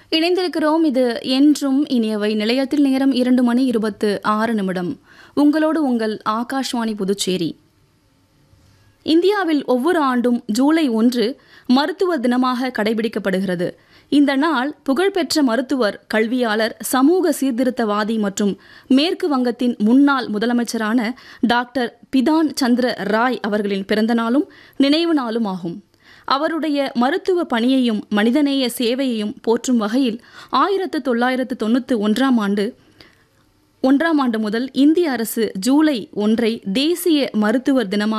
இணைந்திருக்கிறோம் இது என்றும் இனியவை நிலையத்தில் நேரம் இரண்டு மணி இருபத்து ஆறு நிமிடம் உங்களோடு உங்கள் ஆகாஷ்வாணி புதுச்சேரி இந்தியாவில் ஒவ்வொரு ஆண்டும் ஜூலை ஒன்று மருத்துவ தினமாக கடைபிடிக்கப்படுகிறது இந்த நாள் புகழ்பெற்ற மருத்துவர் கல்வியாளர் சமூக சீர்திருத்தவாதி மற்றும் மேற்கு வங்கத்தின் முன்னாள் முதலமைச்சரான டாக்டர் பிதான் சந்திர ராய் அவர்களின் பிறந்த நாளும் நினைவு நாளும் ஆகும் அவருடைய மருத்துவ பணியையும் மனிதநேய சேவையையும் போற்றும் வகையில் ஆயிரத்து தொள்ளாயிரத்து தொண்ணூற்றி ஒன்றாம் ஆண்டு ஒன்றாம் ஆண்டு முதல் இந்திய அரசு ஜூலை ஒன்றை தேசிய மருத்துவர் தினமாக